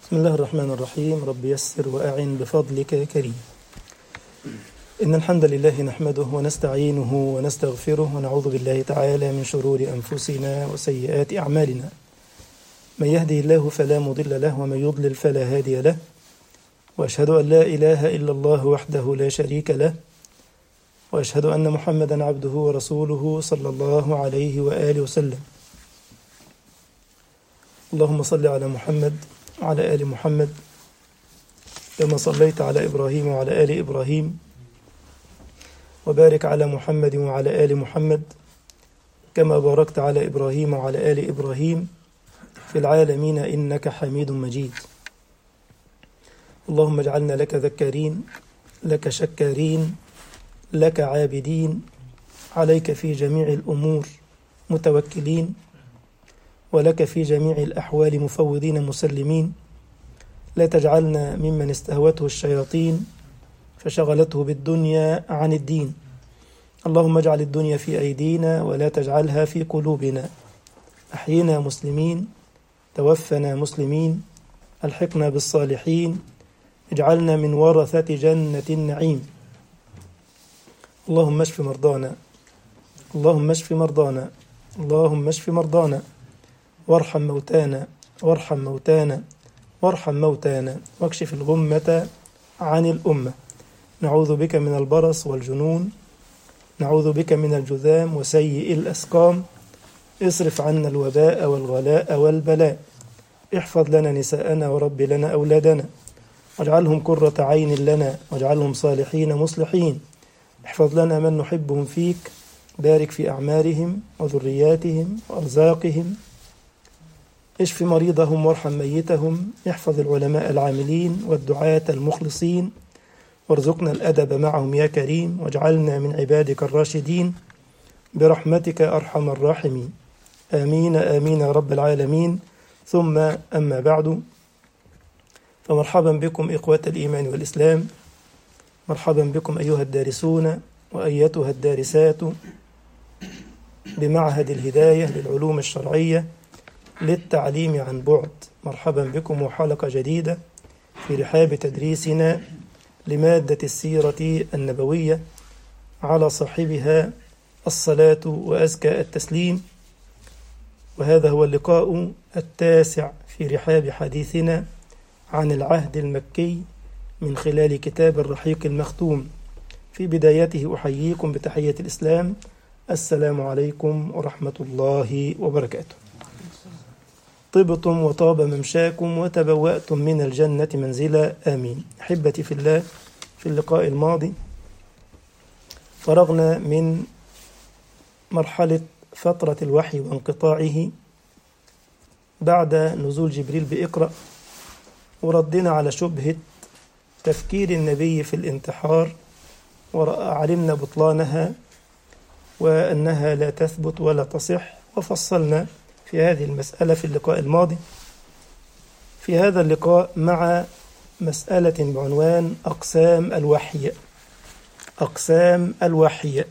بسم الله الرحمن الرحيم رب يسر وأعن بفضلك يا كريم إن الحمد لله نحمده ونستعينه ونستغفره ونعوذ بالله تعالى من شرور أنفسنا وسيئات أعمالنا من يهدي الله فلا مضل له ومن يضلل فلا هادي له وأشهد أن لا إله إلا الله وحده لا شريك له وأشهد أن محمدا عبده ورسوله صلى الله عليه وآله وسلم اللهم صل على محمد وعلى آل محمد كما صليت على إبراهيم وعلى آل إبراهيم وبارك على محمد وعلى آل محمد كما باركت على إبراهيم وعلى آل إبراهيم في العالمين إنك حميد مجيد اللهم اجعلنا لك ذكارين لك شكارين لك عابدين عليك في جميع الأمور متوكلين ولك في جميع الأحوال مفوضين مسلمين لا تجعلنا ممن استهوته الشياطين فشغلته بالدنيا عن الدين اللهم اجعل الدنيا في أيدينا ولا تجعلها في قلوبنا أحينا مسلمين توفنا مسلمين ألحقنا بالصالحين اجعلنا من ورثة جنة النعيم اللهم اشف مرضانا اللهم اشف مرضانا اللهم اشف مرضانا وارحم موتانا وارحم موتانا وارحم موتانا واكشف الغمة عن الأمة نعوذ بك من البرص والجنون نعوذ بك من الجذام وسيء الأسقام اصرف عنا الوباء والغلاء والبلاء احفظ لنا نساءنا ورب لنا أولادنا واجعلهم قرة عين لنا واجعلهم صالحين مصلحين احفظ لنا من نحبهم فيك بارك في أعمارهم وذرياتهم وأرزاقهم اشف مريضهم وارحم ميتهم احفظ العلماء العاملين والدعاة المخلصين وارزقنا الأدب معهم يا كريم واجعلنا من عبادك الراشدين برحمتك أرحم الراحمين آمين آمين يا رب العالمين ثم أما بعد فمرحبا بكم إخوة الإيمان والإسلام مرحبا بكم أيها الدارسون وأيتها الدارسات بمعهد الهداية للعلوم الشرعية للتعليم عن بعد مرحبا بكم وحلقة جديدة في رحاب تدريسنا لمادة السيرة النبوية على صاحبها الصلاة وأزكى التسليم وهذا هو اللقاء التاسع في رحاب حديثنا عن العهد المكي من خلال كتاب الرحيق المختوم في بدايته أحييكم بتحية الإسلام السلام عليكم ورحمة الله وبركاته طبتم وطاب ممشاكم وتبوأتم من الجنة منزلا آمين أحبتي في الله في اللقاء الماضي فرغنا من مرحلة فترة الوحي وانقطاعه بعد نزول جبريل بإقرأ وردنا على شبهة تفكير النبي في الانتحار وعلمنا بطلانها وأنها لا تثبت ولا تصح وفصلنا في هذه المسألة في اللقاء الماضي في هذا اللقاء مع مسألة بعنوان أقسام الوحي أقسام الوحي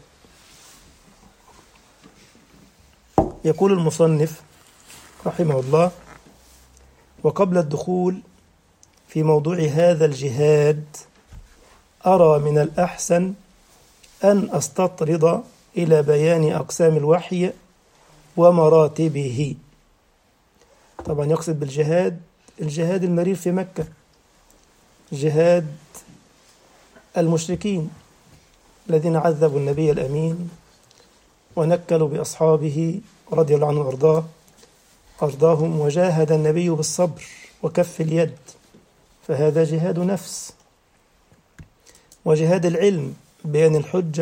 يقول المصنف رحمه الله وقبل الدخول في موضوع هذا الجهاد أرى من الأحسن أن أستطرد إلى بيان أقسام الوحي ومراتبه طبعا يقصد بالجهاد الجهاد المرير في مكة جهاد المشركين الذين عذبوا النبي الأمين ونكلوا بأصحابه رضي الله عنه وأرضاه أرضاهم وجاهد النبي بالصبر وكف اليد فهذا جهاد نفس وجهاد العلم بيان الحجة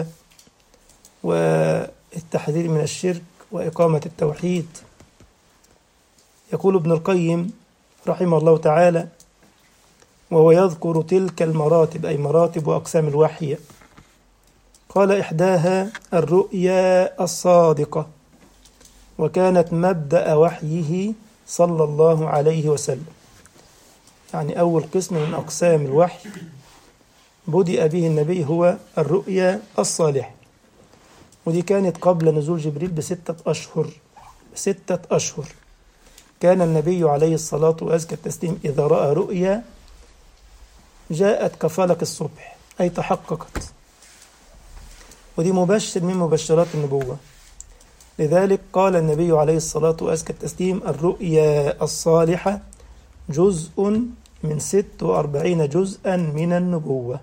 والتحذير من الشرك وإقامة التوحيد يقول ابن القيم رحمه الله تعالى وهو يذكر تلك المراتب أي مراتب وأقسام الوحي قال إحداها الرؤيا الصادقة وكانت مبدأ وحيه صلى الله عليه وسلم يعني أول قسم من أقسام الوحي بدأ به النبي هو الرؤيا الصالحة ودي كانت قبل نزول جبريل بستة أشهر ستة أشهر كان النبي عليه الصلاة وأزكى التسليم إذا رأى رؤيا جاءت كفلك الصبح أي تحققت ودي مبشر من مبشرات النبوة لذلك قال النبي عليه الصلاة وأزكى التسليم الرؤيا الصالحة جزء من ست وأربعين جزءا من النبوة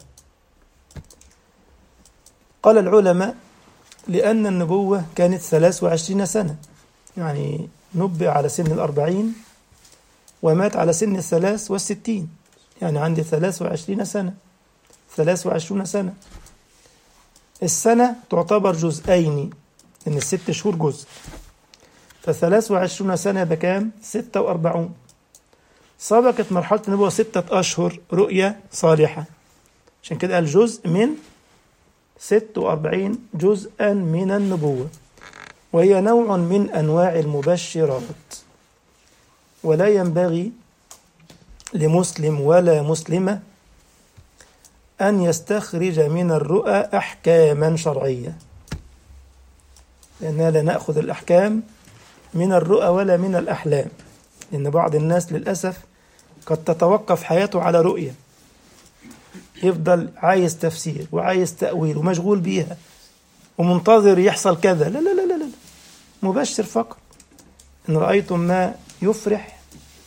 قال العلماء لأن النبوة كانت ثلاث وعشرين سنة يعني نبئ على سن الأربعين ومات على سن الثلاث والستين يعني عندي ثلاث وعشرين سنة ثلاث وعشرون سنة السنة تعتبر جزئين إن الست شهور جزء فثلاث وعشرون سنة بكام؟ ستة وأربعون سبقت مرحلة النبوة ستة أشهر رؤية صالحة عشان كده قال جزء من ست وأربعين جزءا من النبوة وهي نوع من أنواع المبشرات ولا ينبغي لمسلم ولا مسلمة أن يستخرج من الرؤى أحكاما شرعية لأننا لا نأخذ الأحكام من الرؤى ولا من الأحلام لأن بعض الناس للأسف قد تتوقف حياته على رؤية يفضل عايز تفسير وعايز تأويل ومشغول بيها ومنتظر يحصل كذا لا لا لا لا, لا. مبشر فقط إن رأيتم ما يفرح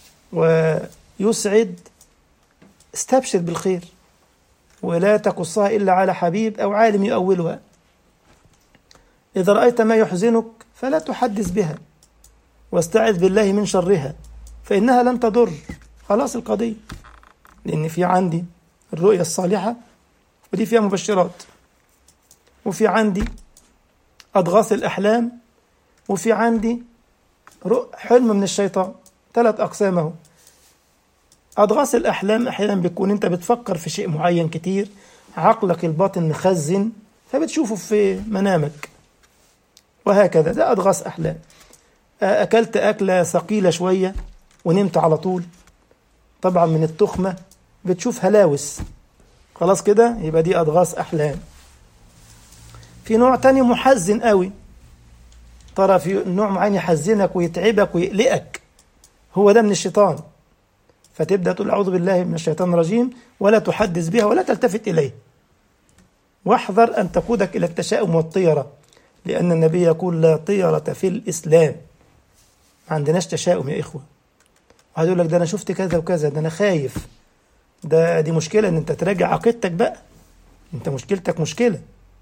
ويسعد استبشر بالخير ولا تقصها إلا على حبيب أو عالم يؤولها إذا رأيت ما يحزنك فلا تحدث بها واستعذ بالله من شرها فإنها لن تضر خلاص القضية لأن في عندي الرؤية الصالحة ودي فيها مبشرات وفي عندي أضغاث الأحلام وفي عندي حلم من الشيطان ثلاث أقسام أهو أضغاث الأحلام أحيانا بيكون أنت بتفكر في شيء معين كتير عقلك الباطن مخزن فبتشوفه في منامك وهكذا ده أضغاث أحلام أكلت أكلة ثقيلة شوية ونمت على طول طبعا من التخمة بتشوف هلاوس خلاص كده يبقى دي أضغاث أحلام في نوع تاني محزن قوي ترى في نوع معين يحزنك ويتعبك ويقلقك هو ده من الشيطان فتبدأ تقول أعوذ بالله من الشيطان الرجيم ولا تحدث بها ولا تلتفت إليه واحذر أن تقودك إلى التشاؤم والطيرة لأن النبي يقول لا طيرة في الإسلام ما عندناش تشاؤم يا إخوة واحد يقول لك ده أنا شفت كذا وكذا ده أنا خايف ده دي مشكلة إن أنت تراجع عقيدتك بقى أنت مشكلتك مشكلة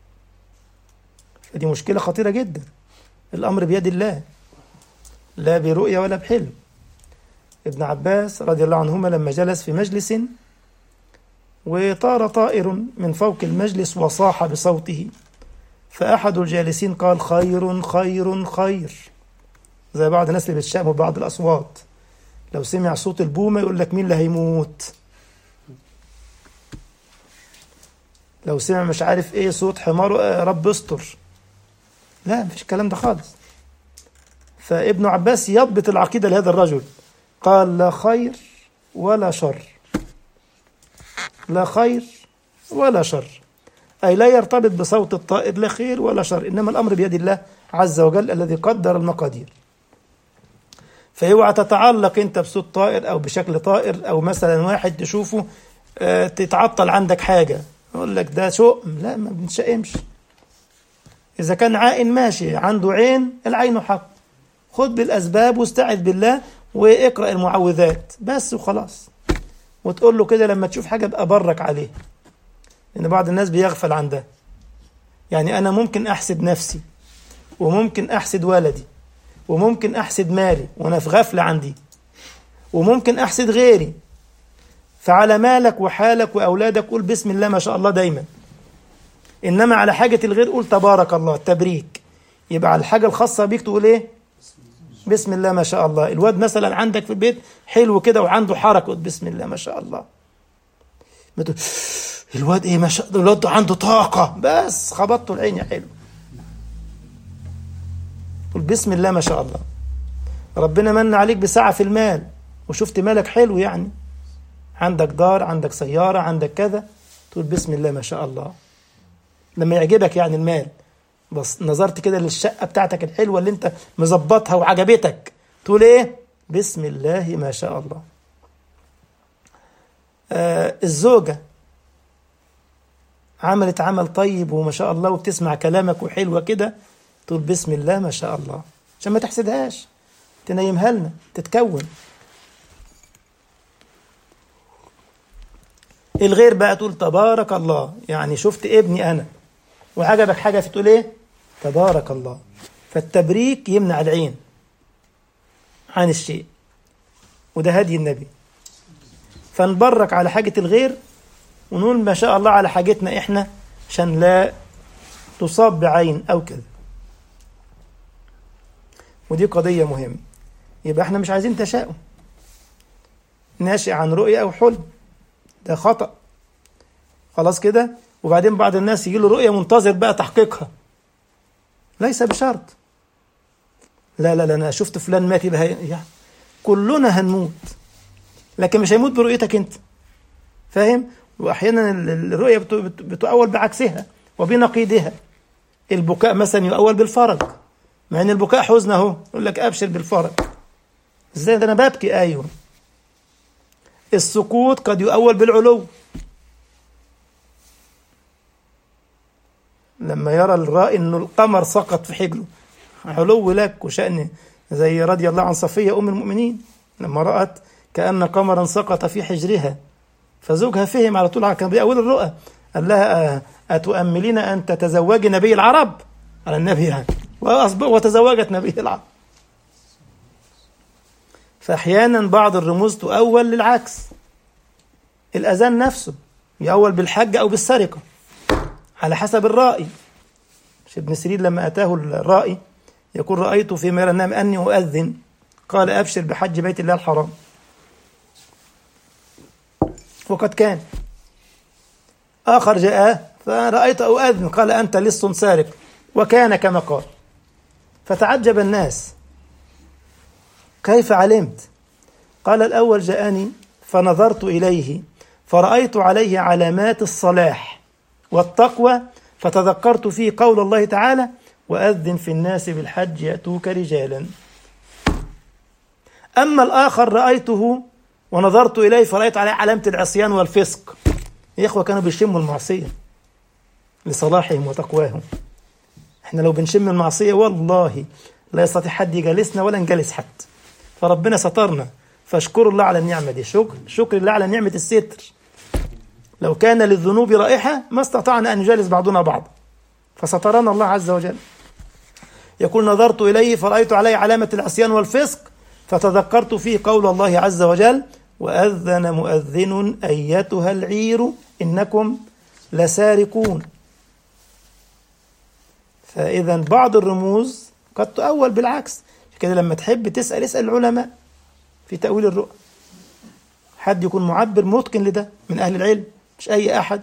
فدي مشكلة خطيرة جدا الأمر بيد الله لا برؤية ولا بحلم ابن عباس رضي الله عنهما لما جلس في مجلس وطار طائر من فوق المجلس وصاح بصوته فأحد الجالسين قال خير خير خير زي بعض الناس اللي بتشائموا ببعض الأصوات لو سمع صوت البومة يقول لك مين اللي هيموت لو سمع مش عارف ايه صوت حمار رب استر لا مفيش الكلام ده خالص فابن عباس يضبط العقيدة لهذا الرجل قال لا خير ولا شر لا خير ولا شر أي لا يرتبط بصوت الطائر لا خير ولا شر إنما الأمر بيد الله عز وجل الذي قدر المقادير فاوعى تتعلق انت بصوت طائر او بشكل طائر او مثلا واحد تشوفه اه تتعطل عندك حاجه يقول لك ده شؤم لا ما بنشئمش اذا كان عائن ماشي عنده عين العين حق خد بالاسباب واستعذ بالله واقرا المعوذات بس وخلاص وتقول له كده لما تشوف حاجه ابقى برك عليه لان بعض الناس بيغفل عن ده يعني انا ممكن احسد نفسي وممكن احسد ولدي وممكن احسد مالي وانا في غفله عندي وممكن احسد غيري فعلى مالك وحالك واولادك قول بسم الله ما شاء الله دايما انما على حاجه الغير قول تبارك الله تبريك يبقى على الحاجه الخاصه بيك تقول ايه بسم الله ما شاء الله الواد مثلا عندك في البيت حلو كده وعنده حركه بسم الله ما شاء الله ما تقول الواد ايه ما شاء الله الواد عنده طاقه بس خبطته العين يا حلو قل بسم الله ما شاء الله ربنا من عليك بسعة في المال وشفت مالك حلو يعني عندك دار عندك سيارة عندك كذا تقول بسم الله ما شاء الله لما يعجبك يعني المال بس نظرت كده للشقة بتاعتك الحلوة اللي انت مظبطها وعجبتك تقول ايه بسم الله ما شاء الله آه الزوجة عملت عمل طيب وما شاء الله وبتسمع كلامك وحلوة كده تقول بسم الله ما شاء الله عشان ما تحسدهاش تنيمها لنا تتكون الغير بقى تقول تبارك الله يعني شفت ابني أنا وعجبك حاجة تقول إيه تبارك الله فالتبريك يمنع العين عن الشيء وده هدي النبي فنبرك على حاجة الغير ونقول ما شاء الله على حاجتنا إحنا عشان لا تصاب بعين أو كذا ودي قضية مهمة يبقى احنا مش عايزين تشاؤم ناشئ عن رؤية أو حلم ده خطأ خلاص كده وبعدين بعض الناس يجي له رؤية منتظر بقى تحقيقها ليس بشرط لا لا لا أنا شفت فلان مات يبقى يعني كلنا هنموت لكن مش هيموت برؤيتك أنت فاهم وأحيانا الرؤية بتؤول بعكسها وبنقيضها البكاء مثلا يؤول بالفرج مع ان البكاء حزن اهو يقول لك ابشر بالفرج ازاي ده انا ببكي ايوه السكوت قد يؤول بالعلو لما يرى الرائي انه القمر سقط في حجره علو لك وشأن زي رضي الله عن صفية أم المؤمنين لما رأت كأن قمرا سقط في حجرها فزوجها فهم على طول كان بأول الرؤى قال لها أتؤملين أن تتزوجي نبي العرب على النبي يعني وتزوجت نبي العرب فأحيانا بعض الرموز تؤول للعكس الأذان نفسه يؤول بالحج أو بالسرقة على حسب الرائي مش ابن سيرين لما أتاه الرائي يقول رأيت في مير النام أني أؤذن قال أبشر بحج بيت الله الحرام وقد كان آخر جاء فرأيت أؤذن قال أنت لص سارق وكان كما قال فتعجب الناس كيف علمت قال الأول جاءني فنظرت إليه فرأيت عليه علامات الصلاح والتقوى فتذكرت فيه قول الله تعالى وأذن في الناس بالحج يأتوك رجالا أما الآخر رأيته ونظرت إليه فرأيت عليه علامة العصيان والفسق يا إخوة كانوا بيشموا المعصية لصلاحهم وتقواهم احنا لو بنشم المعصية والله لا يستطيع حد يجالسنا ولا نجالس حد فربنا سترنا فاشكروا الله على النعمة دي شكر شكر الله على نعمة الستر لو كان للذنوب رائحة ما استطعنا أن نجالس بعضنا بعض فسترنا الله عز وجل يقول نظرت إليه فرأيت عليه علامة العصيان والفسق فتذكرت فيه قول الله عز وجل وأذن مؤذن أيتها العير إنكم لسارقون فإذا بعض الرموز قد تؤول بالعكس كده لما تحب تسأل اسأل العلماء في تأويل الرؤى حد يكون معبر متقن لده من أهل العلم مش أي أحد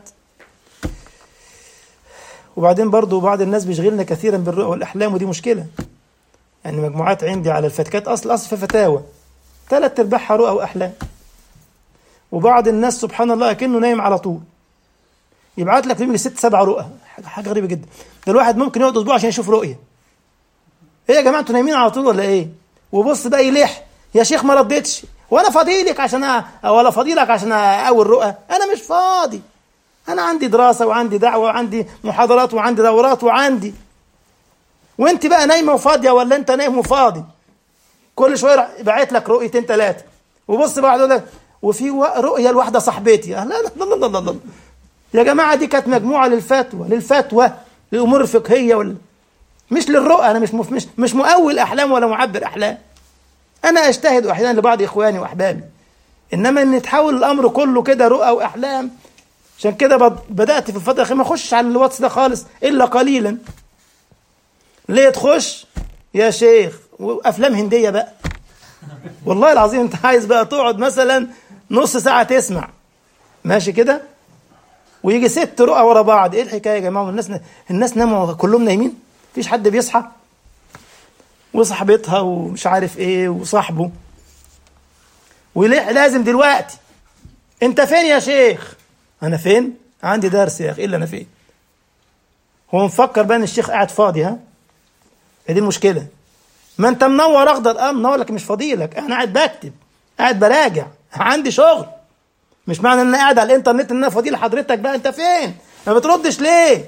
وبعدين برضو بعض الناس بيشغلنا كثيرا بالرؤى والأحلام ودي مشكلة يعني مجموعات عندي على الفتكات أصل أصل في فتاوى ثلاث أرباعها رؤى وأحلام وبعض الناس سبحان الله أكنه نايم على طول يبعت لك يمكن ست سبع رؤى حاجة غريبة جدا ده الواحد ممكن يقعد أسبوع عشان يشوف رؤية إيه يا جماعة أنتوا نايمين على طول ولا إيه؟ وبص بقى يلح يا شيخ ما ردتش وانا فاضيلك عشان أ... ولا فاضيلك عشان اقوي الرؤى انا مش فاضي انا عندي دراسه وعندي دعوه وعندي محاضرات وعندي دورات وعندي وانت بقى نايمه وفاضيه ولا انت نايم وفاضي كل شويه بعت لك رؤيتين ثلاثه وبص بقى يقول لك وفي رؤيه لواحده صاحبتي لا لا لا لا لا لا يا جماعه دي كانت مجموعه للفتوى للفتوى للامور الفقهيه ولا مش للرؤى انا مش مش مش مؤول احلام ولا معبر احلام انا اجتهد احيانا لبعض اخواني واحبابي انما ان يتحول الامر كله كده رؤى واحلام عشان كده بدات في الفتره الاخيره ما اخشش على الواتس ده خالص الا قليلا ليه تخش يا شيخ وافلام هنديه بقى والله العظيم انت عايز بقى تقعد مثلا نص ساعه تسمع ماشي كده ويجي ست رؤى ورا بعض ايه الحكايه يا جماعه الناس الناس ناموا كلهم نايمين مفيش حد بيصحى وصاحبتها ومش عارف ايه وصاحبه وليه لازم دلوقتي انت فين يا شيخ انا فين عندي درس يا اخي الا انا فين هو مفكر بقى ان الشيخ قاعد فاضي ها هي دي المشكله ما انت منور اخضر اه منور لك مش فاضيلك انا قاعد بكتب قاعد براجع عندي شغل مش معنى ان انا قاعد على الانترنت ان انا فاضي لحضرتك بقى انت فين ما بتردش ليه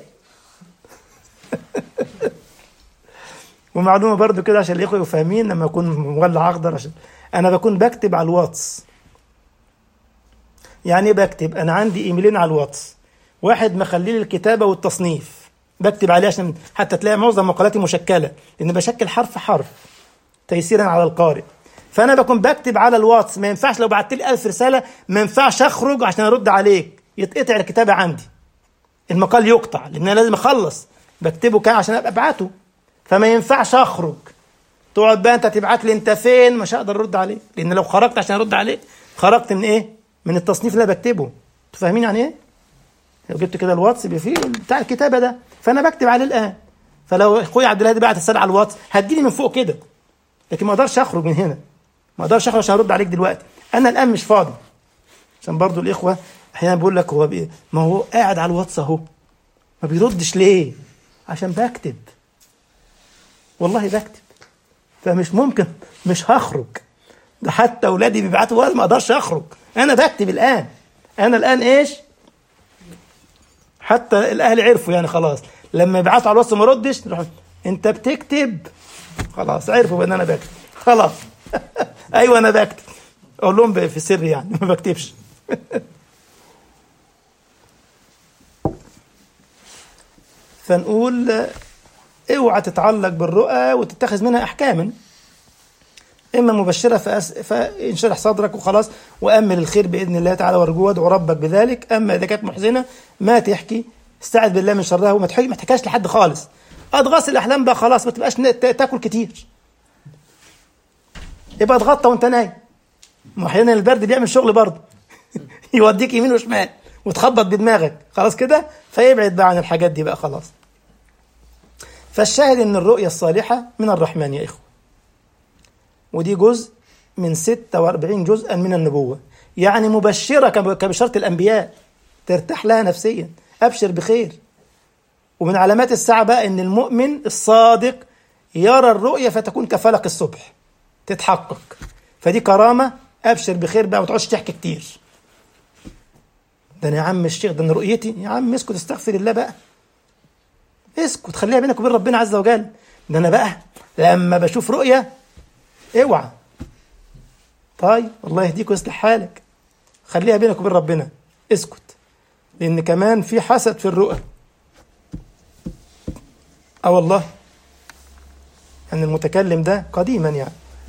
ومعلومه برضو كده عشان الاخوه يبقوا فاهمين لما اكون مولع اخضر عشان انا بكون بكتب على الواتس يعني ايه بكتب انا عندي ايميلين على الواتس واحد مخلي لي الكتابه والتصنيف بكتب عليه عشان حتى تلاقي معظم مقالاتي مشكله لان بشكل حرف حرف تيسيرا على القارئ فانا بكون بكتب على الواتس ما ينفعش لو بعت لي 1000 رساله ما ينفعش اخرج عشان ارد عليك يتقطع الكتابه عندي المقال يقطع لان انا لازم اخلص بكتبه كده عشان ابقى ابعته فما ينفعش اخرج تقعد بقى انت تبعت لي انت فين مش هقدر ارد عليك لان لو خرجت عشان ارد عليك خرجت من ايه من التصنيف اللي انا بكتبه انتوا فاهمين يعني ايه لو جبت كده الواتس بيبقى فيه بتاع الكتابه ده فانا بكتب عليه الان فلو اخويا عبد الهادي بعت رساله على الواتس هتجيلي من فوق كده لكن ما اقدرش اخرج من هنا ما اقدرش اخرج عشان ارد عليك دلوقتي انا الان مش فاضي عشان برضو الاخوه احيانا بيقول لك هو بي... ما هو قاعد على الواتس اهو ما بيردش ليه عشان بكتب والله بكتب فمش ممكن مش هخرج ده حتى اولادي بيبعتوا ما اقدرش اخرج انا بكتب الان انا الان ايش حتى الاهل عرفوا يعني خلاص لما يبعتوا على الواتس ما ردش انت بتكتب خلاص عرفوا بان انا بكتب خلاص ايوه انا بكتب اقول لهم في سر يعني ما بكتبش فنقول اوعى تتعلق بالرؤى وتتخذ منها احكاما اما مبشره فأس... فانشرح صدرك وخلاص وامل الخير باذن الله تعالى وارجوه وادعو ربك بذلك اما اذا كانت محزنه ما تحكي استعذ بالله من شرها وما تحكي ما تحكيهاش لحد خالص اضغاث الاحلام بقى خلاص ما تبقاش تاكل كتير يبقى اتغطى وانت نايم ما احيانا البرد بيعمل شغل برضه يوديك يمين وشمال وتخبط بدماغك خلاص كده فيبعد بقى عن الحاجات دي بقى خلاص فالشاهد ان الرؤيا الصالحه من الرحمن يا اخوه ودي جزء من 46 جزءا من النبوه يعني مبشره كبشره الانبياء ترتاح لها نفسيا ابشر بخير ومن علامات الساعه بقى ان المؤمن الصادق يرى الرؤيا فتكون كفلق الصبح تتحقق فدي كرامه ابشر بخير بقى ما تقعدش تحكي كتير ده انا يا عم الشيخ ده انا رؤيتي يا عم اسكت استغفر الله بقى اسكت خليها بينك وبين ربنا عز وجل ده انا بقى لما بشوف رؤيا اوعى طيب الله يهديك ويصلح حالك خليها بينك وبين ربنا اسكت لان كمان في حسد في الرؤى اه والله ان يعني المتكلم ده قديما يعني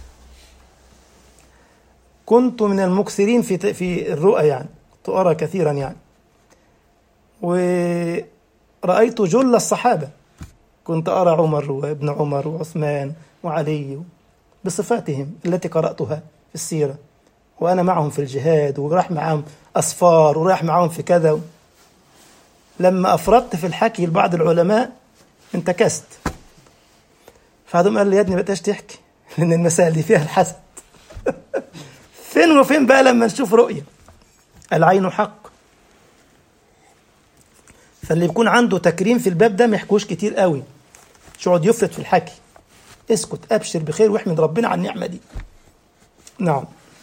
كنت من المكثرين في في الرؤى يعني كنت ارى كثيرا يعني ورأيت جل الصحابة كنت أرى عمر وابن عمر وعثمان وعلي بصفاتهم التي قرأتها في السيرة وأنا معهم في الجهاد وراح معهم أسفار وراح معهم في كذا لما أفردت في الحكي لبعض العلماء انتكست فعندهم قال لي يا ابني بقاش تحكي لأن المسائل دي فيها الحسد فين وفين بقى لما نشوف رؤية العين حق فاللي يكون عنده تكريم في الباب ده ما يحكوش كتير قوي مش يقعد يفرط في الحكي اسكت ابشر بخير واحمد ربنا على النعمه دي نعم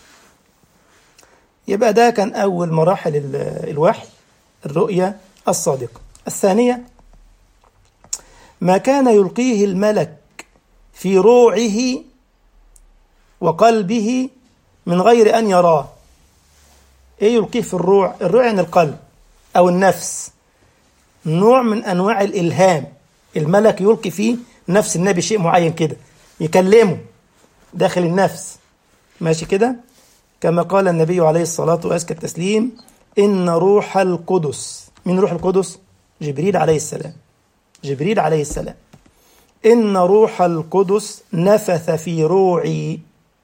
يبقى ده كان اول مراحل الوحي الرؤيا الصادقه الثانيه ما كان يلقيه الملك في روعه وقلبه من غير ان يراه ايه يلقيه في الروع الروع يعني القلب او النفس نوع من انواع الالهام الملك يلقي فيه نفس النبي شيء معين كده يكلمه داخل النفس ماشي كده كما قال النبي عليه الصلاة وأزكى التسليم إن روح القدس من روح القدس جبريل عليه السلام جبريل عليه السلام إن روح القدس نفث في روعي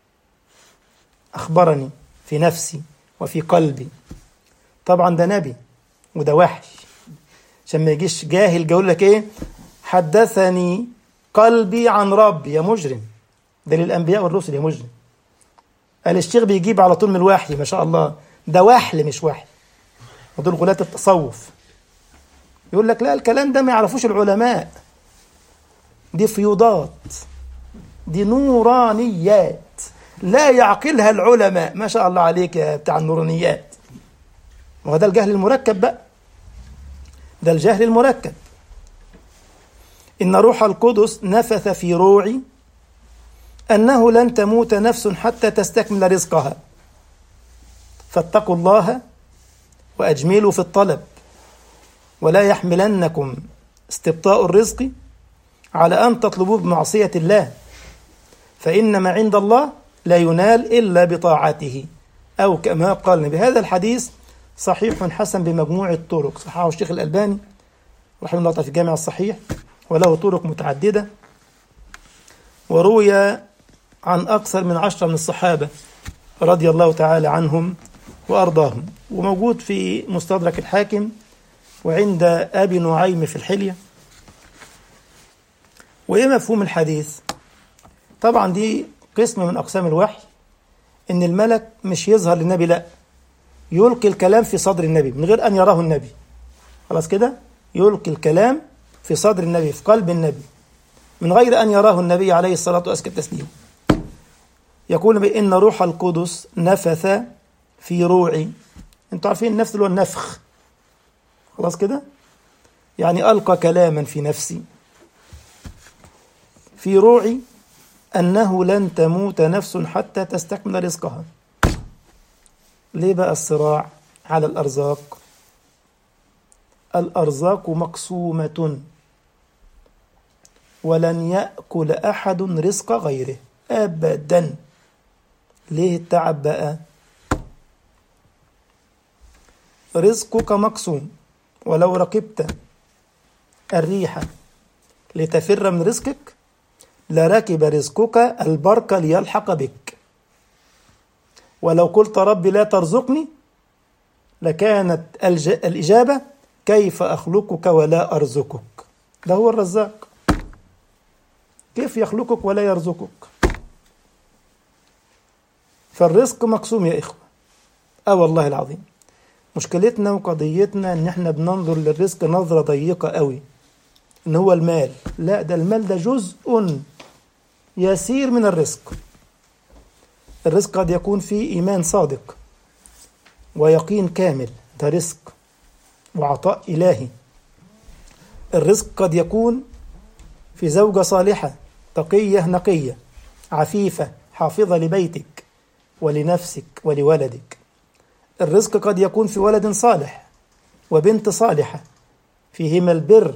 أخبرني في نفسي وفي قلبي طبعا ده نبي وده وحي عشان ما يجيش جاهل يقول لك ايه حدثني قلبي عن ربي يا مجرم ده للانبياء والرسل يا مجرم قال الشيخ بيجيب على طول من الوحي ما شاء الله ده وحل مش وحي ودول غلاة التصوف يقول لك لا الكلام ده ما يعرفوش العلماء دي فيوضات دي نورانيات لا يعقلها العلماء ما شاء الله عليك يا بتاع النورانيات وهذا الجهل المركب بقى ده الجهل المركب إن روح القدس نفث في روعي أنه لن تموت نفس حتى تستكمل رزقها فاتقوا الله وأجملوا في الطلب ولا يحملنكم استبطاء الرزق على أن تطلبوه بمعصية الله فإن ما عند الله لا ينال إلا بطاعته أو كما قال النبي هذا الحديث صحيح حسن بمجموع الطرق صححه الشيخ الألباني رحمه الله تعالى في الجامع الصحيح وله طرق متعددة وروي عن أكثر من عشرة من الصحابة رضي الله تعالى عنهم وأرضاهم وموجود في مستدرك الحاكم وعند أبي نعيم في الحلية وإيه مفهوم الحديث طبعا دي قسم من أقسام الوحي إن الملك مش يظهر للنبي لا يلقي الكلام في صدر النبي من غير أن يراه النبي خلاص كده يلقي الكلام في صدر النبي في قلب النبي من غير أن يراه النبي عليه الصلاة والسلام التسليم يقول بإن روح القدس نفث في روعي انتوا عارفين النفث اللي هو النفخ خلاص كده يعني ألقى كلاما في نفسي في روعي أنه لن تموت نفس حتى تستكمل رزقها ليه بقى الصراع على الأرزاق الأرزاق مقسومة ولن يأكل أحد رزق غيره أبدا ليه التعب بقى رزقك مقسوم ولو ركبت الريح لتفر من رزقك لركب رزقك البرق ليلحق بك ولو قلت رب لا ترزقني لكانت الج... الإجابة كيف أخلقك ولا أرزقك ده هو الرزاق كيف يخلقك ولا يرزقك فالرزق مقسوم يا إخوة آه والله العظيم مشكلتنا وقضيتنا ان احنا بننظر للرزق نظرة ضيقة قوي ان هو المال لا ده المال ده جزء يسير من الرزق الرزق قد يكون فيه ايمان صادق ويقين كامل ده رزق وعطاء الهي الرزق قد يكون في زوجة صالحة تقية نقية عفيفة حافظة لبيتك ولنفسك ولولدك الرزق قد يكون في ولد صالح وبنت صالحة فيهما البر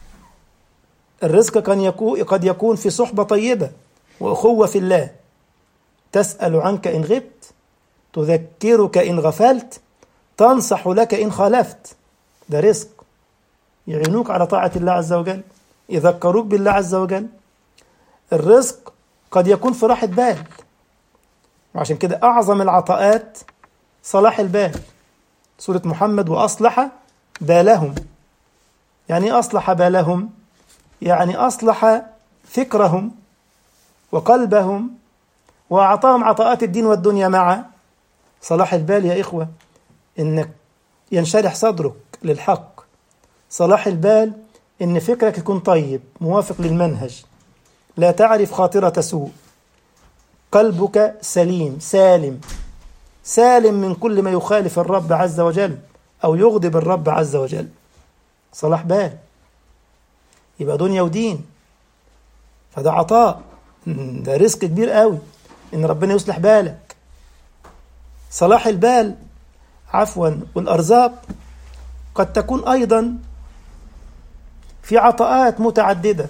الرزق قد يكون قد يكون في صحبة طيبة وأخوة في الله تسأل عنك إن غبت تذكرك إن غفلت تنصح لك إن خالفت ده رزق يعينوك على طاعة الله عز وجل يذكروك بالله عز وجل الرزق قد يكون في راحة بال وعشان كده أعظم العطاءات صلاح البال سورة محمد وأصلح بالهم يعني أصلح بالهم يعني أصلح فكرهم وقلبهم وأعطاهم عطاءات الدين والدنيا معا صلاح البال يا إخوة إنك ينشرح صدرك للحق صلاح البال إن فكرك يكون طيب موافق للمنهج لا تعرف خاطرة سوء قلبك سليم سالم سالم من كل ما يخالف الرب عز وجل أو يغضب الرب عز وجل صلاح بال يبقى دنيا ودين فده عطاء ده رزق كبير قوي ان ربنا يصلح بالك صلاح البال عفوا والارزاق قد تكون ايضا في عطاءات متعدده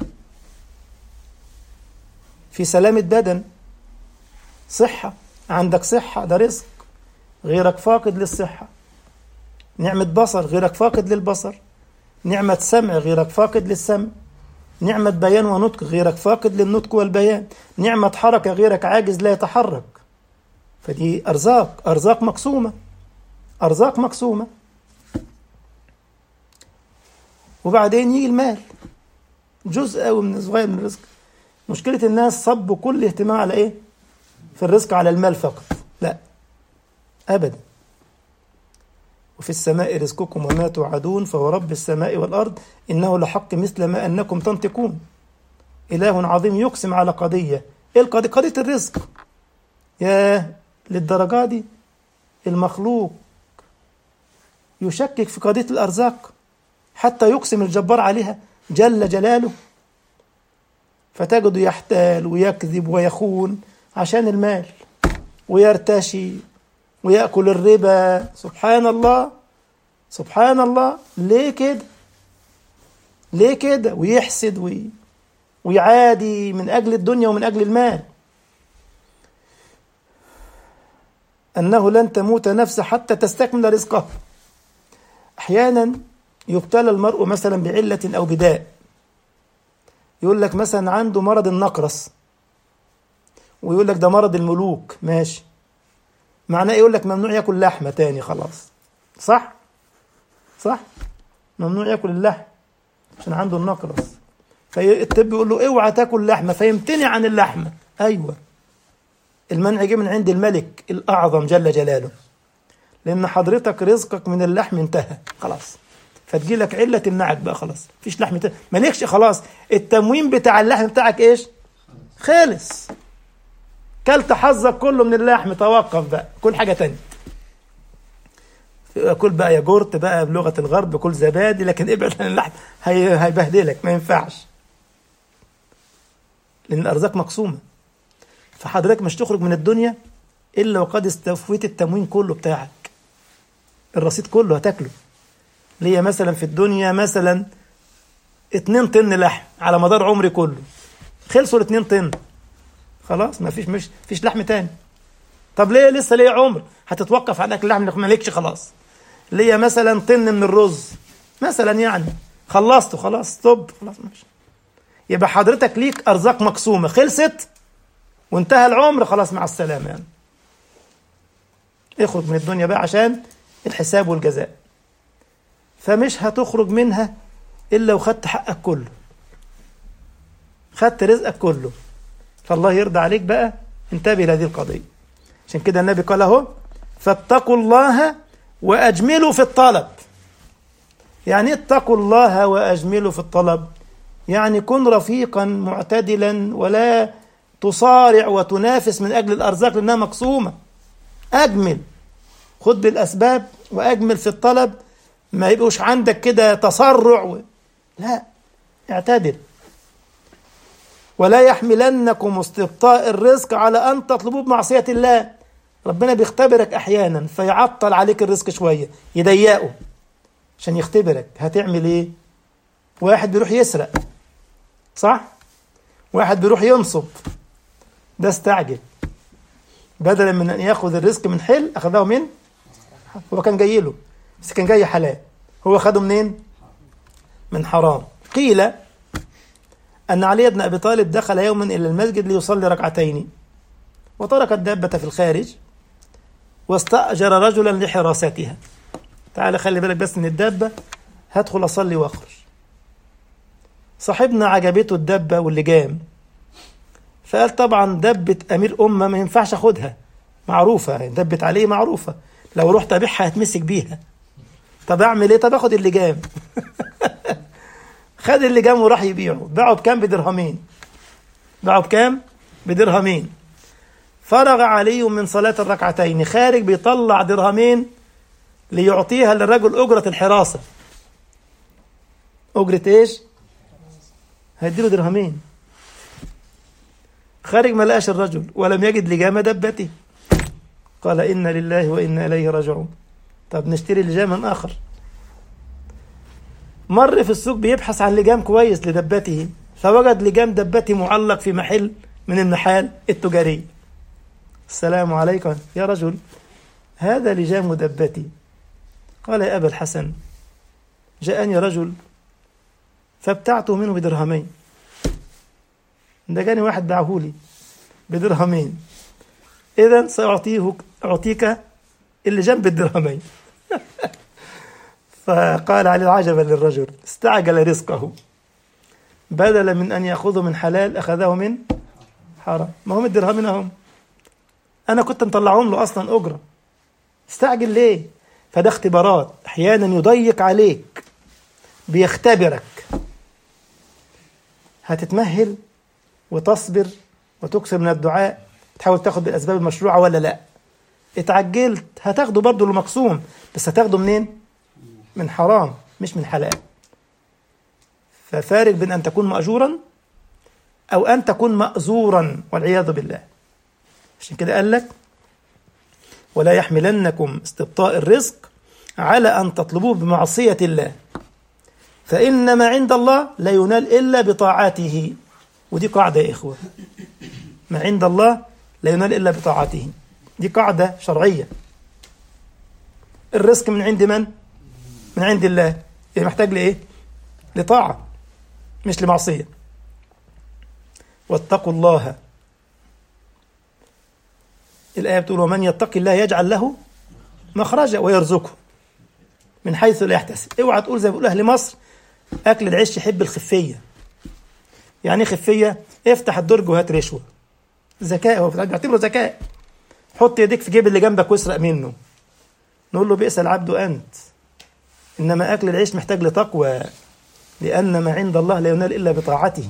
في سلامه بدن صحه عندك صحه ده رزق غيرك فاقد للصحه نعمه بصر غيرك فاقد للبصر نعمه سمع غيرك فاقد للسمع نعمة بيان ونطق غيرك فاقد للنطق والبيان نعمة حركة غيرك عاجز لا يتحرك فدي أرزاق أرزاق مقسومة أرزاق مقسومة وبعدين يجي المال جزء قوي من صغير من الرزق مشكلة الناس صبوا كل اهتمام على ايه؟ في الرزق على المال فقط لا أبدا وفي السماء رزقكم وما توعدون فهو رب السماء والأرض إنه لحق مثل ما أنكم تنطقون إله عظيم يقسم على قضية ايه القضية قضية الرزق يا للدرجة دي المخلوق يشكك في قضية الأرزاق حتى يقسم الجبار عليها جل جلاله فتجده يحتال ويكذب ويخون عشان المال ويرتشي ويأكل الربا سبحان الله سبحان الله ليه كده ليه كده ويحسد وي ويعادي من أجل الدنيا ومن أجل المال أنه لن تموت نفس حتى تستكمل رزقه أحيانا يبتلى المرء مثلا بعلة أو بداء يقول لك مثلا عنده مرض النقرس ويقول لك ده مرض الملوك ماشي معناه يقول لك ممنوع ياكل لحمة تاني خلاص صح صح ممنوع ياكل اللحم عشان عنده النقرس فالطب يقول له اوعى تاكل لحمة فيمتنع عن اللحمة ايوه المنع جه من عند الملك الاعظم جل جلاله لان حضرتك رزقك من اللحم انتهى خلاص فتجي لك عله تمنعك بقى خلاص مفيش لحم تاني مالكش خلاص التموين بتاع اللحم بتاعك ايش خالص كلت حظك كله من اللحم توقف بقى كل حاجه تانية كل بقى ياجورت بقى بلغه الغرب كل زبادي لكن ابعد عن اللحم هي هيبهدلك ما ينفعش لان الارزاق مقسومه فحضرتك مش تخرج من الدنيا الا وقد استوفيت التموين كله بتاعك الرصيد كله هتاكله ليا مثلا في الدنيا مثلا اتنين طن لحم على مدار عمري كله خلصوا الاتنين طن خلاص ما فيش مش فيش لحم تاني طب ليه لسه ليا عمر هتتوقف عن اكل لحم انك مالكش خلاص ليا مثلا طن من الرز مثلا يعني خلصته خلاص ستوب خلاص ماشي يبقى حضرتك ليك ارزاق مقسومه خلصت وانتهى العمر خلاص مع السلامه يعني اخرج من الدنيا بقى عشان الحساب والجزاء فمش هتخرج منها الا وخدت حقك كله خدت رزقك كله فالله يرضى عليك بقى انتبه لهذه القضيه عشان كده النبي قال اهو فاتقوا الله واجملوا في الطلب يعني اتقوا الله واجملوا في الطلب يعني كن رفيقا معتدلا ولا تصارع وتنافس من اجل الارزاق لانها مقسومه اجمل خد بالاسباب واجمل في الطلب ما يبقوش عندك كده تسرع و... لا اعتدل ولا يحملنكم استبطاء الرزق على ان تطلبوه بمعصيه الله ربنا بيختبرك احيانا فيعطل عليك الرزق شويه يضيقه عشان يختبرك هتعمل ايه واحد بيروح يسرق صح واحد بيروح ينصب ده استعجل بدلا من ان ياخذ الرزق من حل اخذه من هو كان جاي له بس كان جاي حلال هو خده منين من حرام قيل أن علي بن أبي طالب دخل يوما إلى المسجد ليصلي ركعتين وترك الدابة في الخارج واستأجر رجلا لحراستها تعال خلي بالك بس من الدابة هدخل أصلي وأخرج صاحبنا عجبته الدبة واللجام فقال طبعا دبة أمير أمة ما ينفعش أخدها معروفة دبت عليه معروفة لو رحت أبيعها هتمسك بيها طب أعمل إيه طب أخد اللجام خد اللجام وراح يبيعه باعه بكام بدرهمين باعه بكام بدرهمين فرغ علي من صلاة الركعتين خارج بيطلع درهمين ليعطيها للرجل أجرة الحراسة أجرة إيش؟ هيديله درهمين خارج ما لقاش الرجل ولم يجد لجام دبته قال إنا لله وإنا إليه راجعون طب نشتري لجاما آخر مر في السوق بيبحث عن لجام كويس لدبته فوجد لجام دبته معلق في محل من المحال التجارية السلام عليكم يا رجل هذا لجام دبتي قال يا أبا الحسن جاءني رجل فابتعته منه بدرهمين ده جاني واحد باعه لي بدرهمين إذا سأعطيه أعطيك اللي جنب الدرهمين فقال علي عجبا للرجل استعجل رزقه بدلا من أن يأخذه من حلال أخذه من حرام ما هم الدرهمين هم أنا كنت مطلعهم له أصلا أجرة استعجل ليه فده اختبارات أحيانا يضيق عليك بيختبرك هتتمهل وتصبر وتكثر من الدعاء تحاول تاخد بالاسباب المشروعه ولا لا اتعجلت هتاخده برضه المقسوم بس هتاخده منين من حرام مش من حلال ففارق بين ان تكون ماجورا او ان تكون مازورا والعياذ بالله عشان كده قال لك ولا يحملنكم استبطاء الرزق على ان تطلبوه بمعصيه الله فان ما عند الله لا ينال الا بطاعته ودي قاعده يا اخوه ما عند الله لا ينال الا بطاعته دي قاعده شرعيه الرزق من عند من من عند الله يعني محتاج لايه لطاعه مش لمعصيه واتقوا الله الآية بتقول ومن يتق الله يجعل له مخرجا ويرزقه من حيث لا يحتسب اوعى تقول زي ما بيقول أهل مصر أكل العيش يحب الخفية يعني ايه خفية افتح الدرج وهات رشوة ذكاء هو بيعتبره ذكاء حط يديك في جيب اللي جنبك واسرق منه نقول له بئس العبد أنت إنما أكل العيش محتاج لتقوى لأن ما عند الله لا ينال إلا بطاعته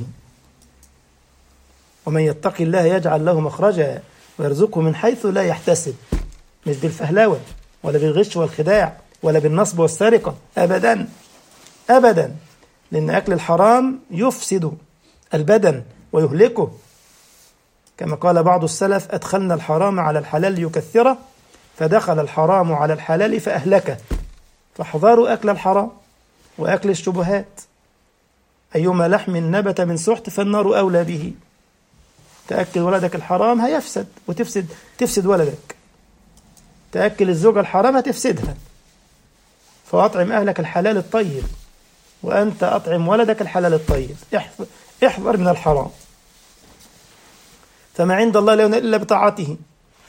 ومن يتق الله يجعل له مخرجا ويرزقه من حيث لا يحتسب مش بالفهلوة ولا بالغش والخداع ولا بالنصب والسرقة أبدا أبدا لأن أكل الحرام يفسد البدن ويهلكه كما قال بعض السلف أدخلنا الحرام على الحلال ليكثره فدخل الحرام على الحلال فأهلكه فاحذروا أكل الحرام وأكل الشبهات أيما لحم نبت من سحت فالنار أولى به تأكل ولدك الحرام هيفسد وتفسد تفسد ولدك تأكل الزوجة الحرام هتفسدها فأطعم أهلك الحلال الطيب وأنت أطعم ولدك الحلال الطيب احذر من الحرام فما عند الله لا ينال إلا بطاعته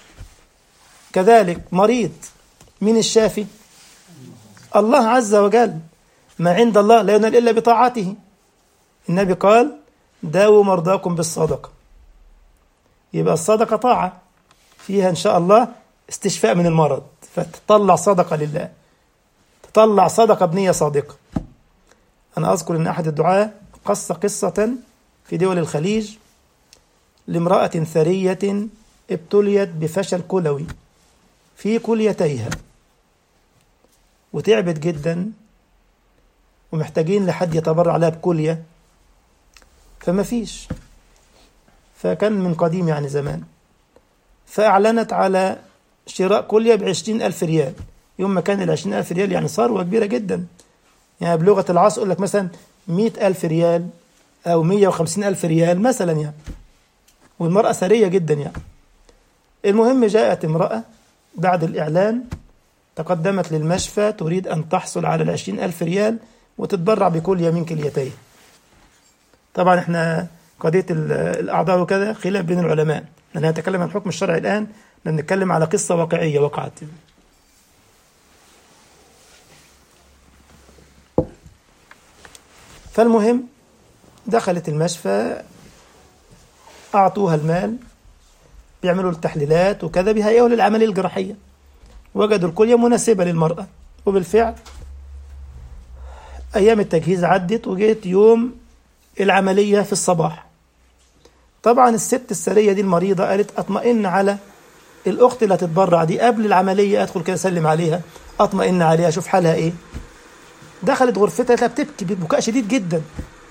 كذلك مريض من الشافي الله عز وجل ما عند الله لا ينال إلا بطاعته النبي قال داووا مرضاكم بالصدقة يبقى الصدقة طاعة فيها إن شاء الله استشفاء من المرض فتطلع صدقة لله تطلع صدقة بنية صادقة أنا أذكر أن أحد الدعاة قص قصة في دول الخليج لامرأة ثرية ابتليت بفشل كلوي في كليتيها وتعبت جدا ومحتاجين لحد يتبرع لها بكلية فما فيش فكان من قديم يعني زمان فأعلنت على شراء كلية بعشرين ألف ريال يوم ما كان العشرين ألف ريال يعني ثروة كبيرة جدا يعني بلغة العصر يقول لك مثلا مئة ألف ريال أو مية وخمسين ألف ريال مثلا يعني والمرأة ثرية جدا يعني المهم جاءت امرأة بعد الإعلان تقدمت للمشفى تريد أن تحصل على العشرين ألف ريال وتتبرع بكلية من كليتين طبعا احنا قضية الأعضاء وكذا خلاف بين العلماء أنا أتكلم عن الحكم الشرعي الآن نتكلم على قصة واقعية وقعت فالمهم دخلت المشفى أعطوها المال بيعملوا التحليلات وكذا بيهيئوا للعملية الجراحية وجدوا الكلية مناسبة للمرأة وبالفعل أيام التجهيز عدت وجيت يوم العملية في الصباح طبعا الست السرية دي المريضة قالت أطمئن على الأخت اللي هتتبرع دي قبل العملية أدخل كده أسلم عليها أطمئن عليها أشوف حالها إيه دخلت غرفتها لقيتها بتبكي ببكاء شديد جدا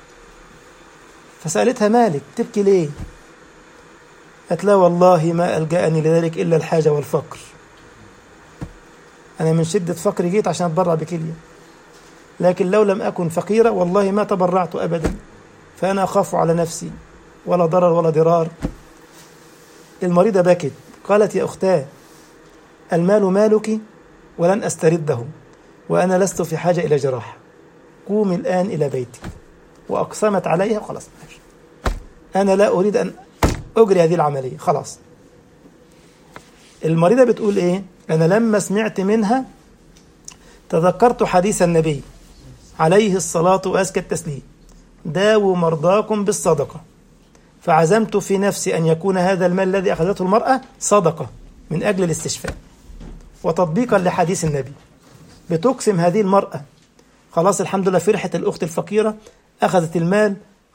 فسألتها مالك تبكي ليه قالت لا والله ما ألجأني لذلك إلا الحاجة والفقر أنا من شدة فقري جيت عشان أتبرع بكلية لكن لو لم أكن فقيرة والله ما تبرعت أبدا فأنا أخاف على نفسي ولا ضرر ولا ضرار المريضة بكت قالت يا أختاه المال مالك ولن أسترده وأنا لست في حاجة إلى جراحة قومي الآن إلى بيتي وأقسمت عليها وخلاص ماشي أنا لا أريد أن أجري هذه العملية خلاص المريضة بتقول إيه أنا لما سمعت منها تذكرت حديث النبي عليه الصلاة وأزكى التسليم داووا مرضاكم بالصدقة فعزمت في نفسي أن يكون هذا المال الذي أخذته المرأة صدقة من أجل الاستشفاء وتطبيقا لحديث النبي بتقسم هذه المرأة خلاص الحمد لله فرحة الأخت الفقيرة أخذت المال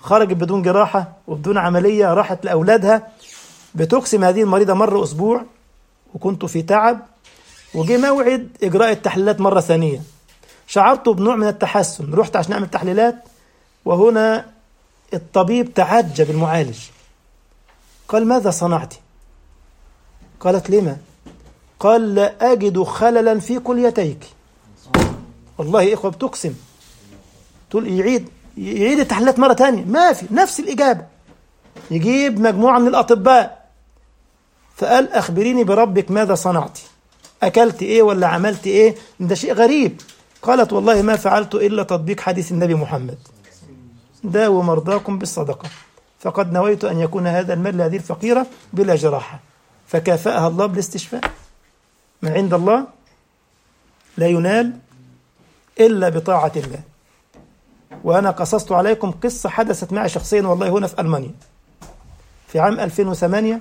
خرجت بدون جراحة وبدون عملية راحت لأولادها بتقسم هذه المريضة مرة أسبوع وكنت في تعب وجي موعد إجراء التحليلات مرة ثانية شعرت بنوع من التحسن رحت عشان أعمل تحليلات وهنا الطبيب تعجب المعالج قال ماذا صنعت قالت لما قال لا أجد خللا في كليتيك والله يا إخوة بتقسم تقول يعيد يعيد التحليلات مرة تانية ما في نفس الإجابة يجيب مجموعة من الأطباء فقال أخبريني بربك ماذا صنعت أكلت إيه ولا عملت إيه ده شيء غريب قالت والله ما فعلت إلا تطبيق حديث النبي محمد داووا مرضاكم بالصدقة فقد نويت أن يكون هذا المال لهذه الفقيرة بلا جراحة فكافأها الله بالاستشفاء من عند الله لا ينال إلا بطاعة الله وأنا قصصت عليكم قصة حدثت معي شخصيا والله هنا في ألمانيا في عام 2008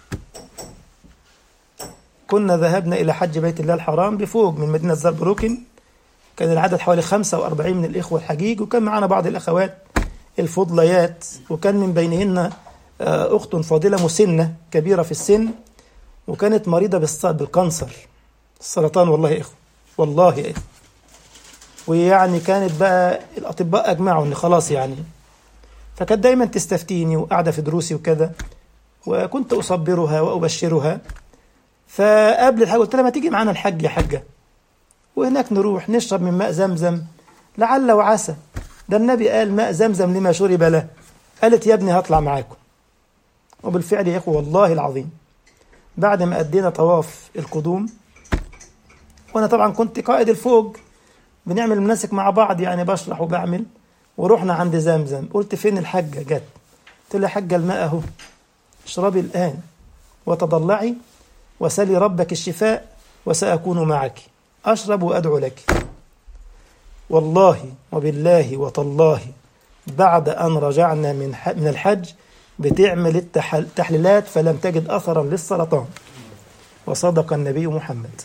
كنا ذهبنا إلى حج بيت الله الحرام بفوق من مدينة زربروكن كان العدد حوالي 45 من الإخوة الحجيج وكان معنا بعض الأخوات الفضليات وكان من بينهن أخت فاضلة مسنة كبيرة في السن وكانت مريضة بالكانسر السرطان والله يا إخوة والله يا إخوة ويعني كانت بقى الأطباء أجمعوا إن خلاص يعني فكانت دايما تستفتيني وقاعدة في دروسي وكذا وكنت أصبرها وأبشرها فقبل الحاجة قلت لها ما تيجي معانا الحج يا حجة وهناك نروح نشرب من ماء زمزم لعل وعسى ده النبي قال ماء زمزم لما شرب له قالت يا ابني هطلع معاكم وبالفعل يا اخوه والله العظيم بعد ما ادينا طواف القدوم وانا طبعا كنت قائد الفوج بنعمل مناسك مع بعض يعني بشرح وبعمل ورحنا عند زمزم قلت فين الحجه جت قلت لها حجه الماء اهو اشربي الان وتضلعي وسلي ربك الشفاء وساكون معك اشرب وادعو لك والله وبالله وتالله بعد أن رجعنا من من الحج بتعمل التحليلات فلم تجد أثرا للسرطان وصدق النبي محمد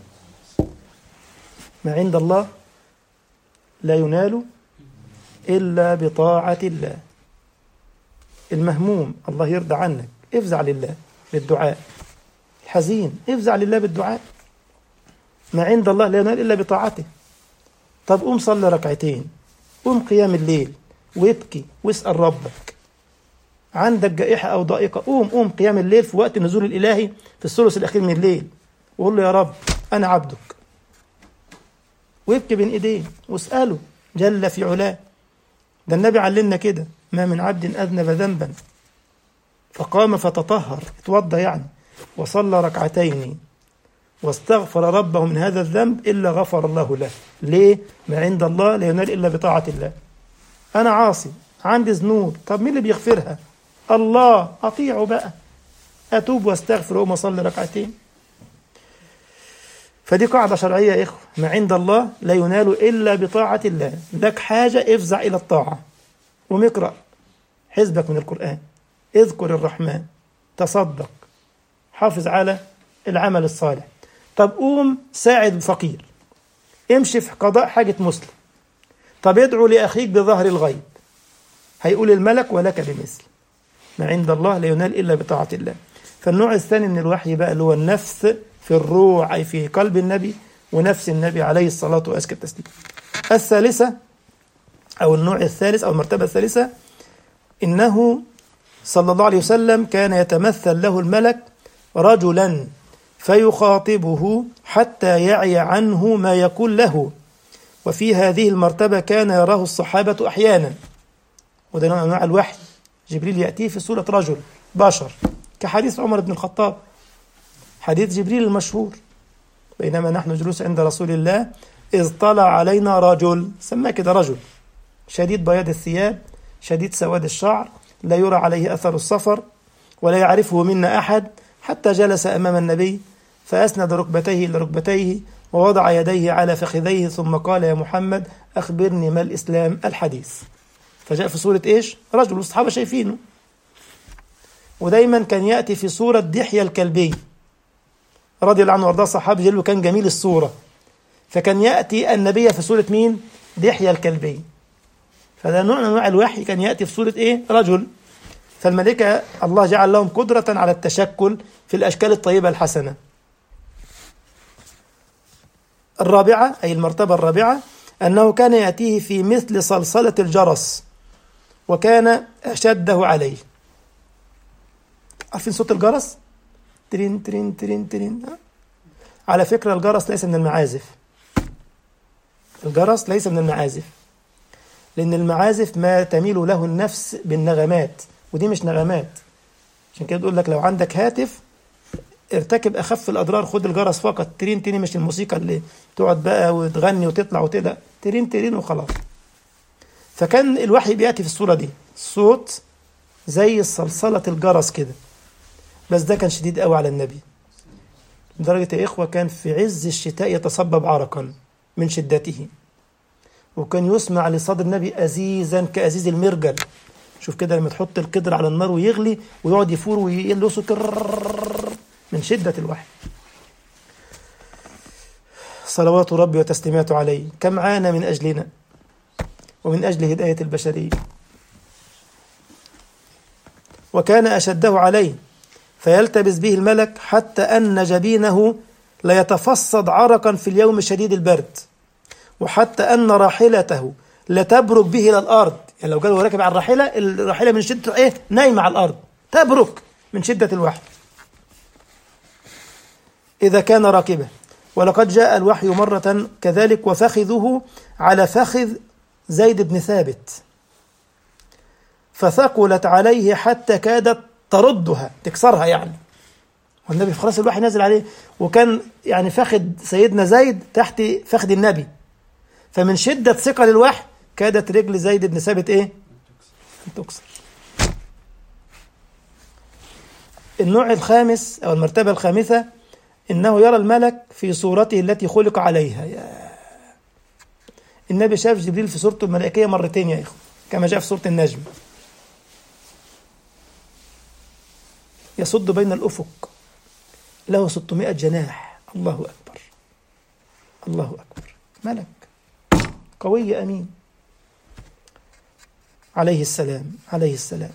ما عند الله لا ينال إلا بطاعة الله المهموم الله يرضى عنك افزع لله بالدعاء الحزين افزع لله بالدعاء ما عند الله لا ينال إلا بطاعته طب قوم صلي ركعتين قوم قيام الليل وابكي واسأل ربك عندك جائحة أو ضائقة قوم قوم قيام الليل في وقت النزول الإلهي في الثلث الأخير من الليل وقول له يا رب أنا عبدك وابكي بين إيديه واسأله جل في علاه ده النبي علمنا كده ما من عبد أذنب ذنبا فقام فتطهر اتوضى يعني وصلى ركعتين واستغفر ربه من هذا الذنب إلا غفر الله له ليه؟ ما عند الله لا ينال إلا بطاعة الله أنا عاصي عندي ذنوب طب مين اللي بيغفرها الله أطيعه بقى أتوب واستغفر وما أصلي ركعتين فدي قاعدة شرعية يا إخوة ما عند الله لا ينال إلا بطاعة الله لك حاجة افزع إلى الطاعة ومقرأ حزبك من القرآن اذكر الرحمن تصدق حافظ على العمل الصالح طب قوم ساعد الفقير امشي في قضاء حاجة مسلم طب ادعو لأخيك بظهر الغيب هيقول الملك ولك بمثل ما عند الله لا ينال إلا بطاعة الله فالنوع الثاني من الوحي بقى اللي هو النفس في الروح أي في قلب النبي ونفس النبي عليه الصلاة وأزكى التسليم الثالثة أو النوع الثالث أو المرتبة الثالثة إنه صلى الله عليه وسلم كان يتمثل له الملك رجلا فيخاطبه حتى يعي عنه ما يقول له وفي هذه المرتبة كان يراه الصحابة أحيانا وده نوع من أنواع الوحي جبريل يأتيه في صورة رجل بشر كحديث عمر بن الخطاب حديث جبريل المشهور بينما نحن جلوس عند رسول الله إذ طلع علينا رجل سماه كده رجل شديد بياض الثياب شديد سواد الشعر لا يرى عليه أثر السفر ولا يعرفه منا أحد حتى جلس أمام النبي فأسند ركبتيه إلى ركبتيه ووضع يديه على فخذيه ثم قال يا محمد أخبرني ما الإسلام الحديث فجاء في صورة إيش؟ رجل والصحابة شايفينه ودايما كان يأتي في صورة دحية الكلبي رضي الله عنه وارضاه صحابي جل وكان جميل الصورة فكان يأتي النبي في صورة مين؟ دحية الكلبي فده نوع من أنواع الوحي كان يأتي في صورة إيه رجل فالملائكة الله جعل لهم قدرة على التشكل في الأشكال الطيبة الحسنة الرابعة أي المرتبة الرابعة أنه كان يأتيه في مثل صلصلة الجرس وكان أشده عليه عارفين صوت الجرس؟ ترين ترين ترين ترين على فكرة الجرس ليس من المعازف الجرس ليس من المعازف لأن المعازف ما تميل له النفس بالنغمات ودي مش نغمات عشان كده بيقول لك لو عندك هاتف ارتكب أخف الأضرار خد الجرس فقط ترين ترين مش الموسيقى اللي تقعد بقى وتغني وتطلع وتلا ترين ترين وخلاص فكان الوحي بيأتي في الصورة دي صوت زي صلصلة الجرس كده بس ده كان شديد قوي على النبي لدرجة يا إخوة كان في عز الشتاء يتصبب عرقا من شدته وكان يسمع لصدر النبي أزيزا كأزيز المرجل شوف كده لما تحط القدر على النار ويغلي ويقعد يفور ويقلصه كرر من شدة الوحي صلوات ربي وتسليماته عليه كم عانى من أجلنا ومن أجل هداية البشرية وكان أشده عليه فيلتبس به الملك حتى أن جبينه ليتفصد عرقا في اليوم شديد البرد وحتى أن راحلته لتبرك به إلى الأرض يعني لو قالوا راكب على الراحلة الراحلة من شدة إيه نايمة على الأرض تبرك من شدة الوحي إذا كان راكبا ولقد جاء الوحي مرة كذلك وفخذه على فخذ زيد بن ثابت فثقلت عليه حتى كادت تردها تكسرها يعني والنبي خلاص الوحي نازل عليه وكان يعني فخذ سيدنا زيد تحت فخذ النبي فمن شدة ثقل الوحي كادت رجل زيد بن ثابت ايه؟ أن تكسر النوع الخامس أو المرتبة الخامسة إنه يرى الملك في صورته التي خلق عليها يا النبي شاف جبريل في صورته الملائكية مرتين يا إخوة كما جاء في سورة النجم يصد بين الأفق له 600 جناح الله أكبر الله أكبر ملك قوي أمين عليه السلام عليه السلام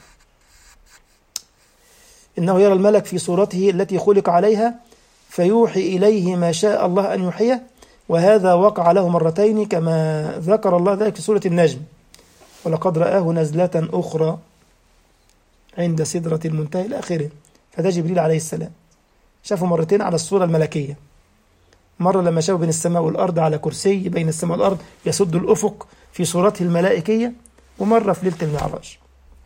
إنه يرى الملك في صورته التي خلق عليها فيوحي إليه ما شاء الله أن يوحيه وهذا وقع له مرتين كما ذكر الله ذلك في سورة النجم ولقد رآه نزلة أخرى عند سدرة المنتهى إلى آخره فده جبريل عليه السلام شافه مرتين على الصورة الملكية مرة لما شافه بين السماء والأرض على كرسي بين السماء والأرض يسد الأفق في صورته الملائكية ومرة في ليلة المعراج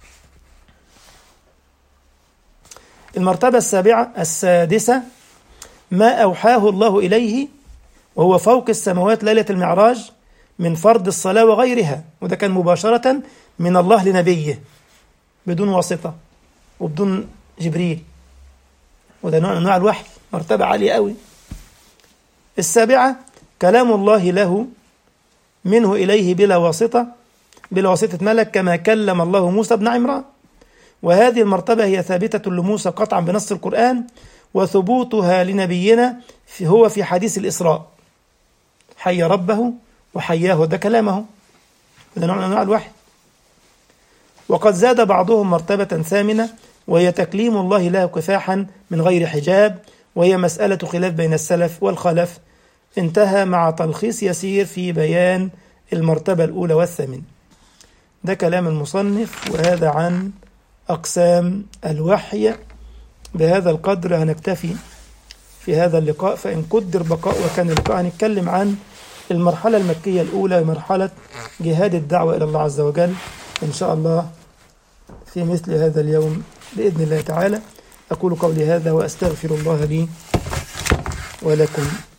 المرتبة السابعة السادسة ما أوحاه الله إليه وهو فوق السماوات ليلة المعراج من فرض الصلاة وغيرها وده كان مباشرة من الله لنبيه بدون واسطة وبدون جبريل وده نوع من أنواع الوحي مرتبة عالية قوي السابعة كلام الله له منه إليه بلا واسطة بلا واسطة ملك كما كلم الله موسى بن عمران وهذه المرتبة هي ثابتة لموسى قطعا بنص القرآن وثبوتها لنبينا في هو في حديث الإسراء حي ربه وحياه ده كلامه هذا نوع من أنواع الوحي وقد زاد بعضهم مرتبة ثامنة وهي تكليم الله له كفاحا من غير حجاب وهي مسألة خلاف بين السلف والخلف انتهى مع تلخيص يسير في بيان المرتبة الأولى والثامنة ده كلام المصنف وهذا عن أقسام الوحي بهذا القدر هنكتفي في هذا اللقاء فإن قدر بقاء وكان اللقاء هنتكلم عن المرحلة المكية الأولى مرحلة جهاد الدعوة إلى الله عز وجل إن شاء الله في مثل هذا اليوم بإذن الله تعالى أقول قولي هذا وأستغفر الله لي ولكم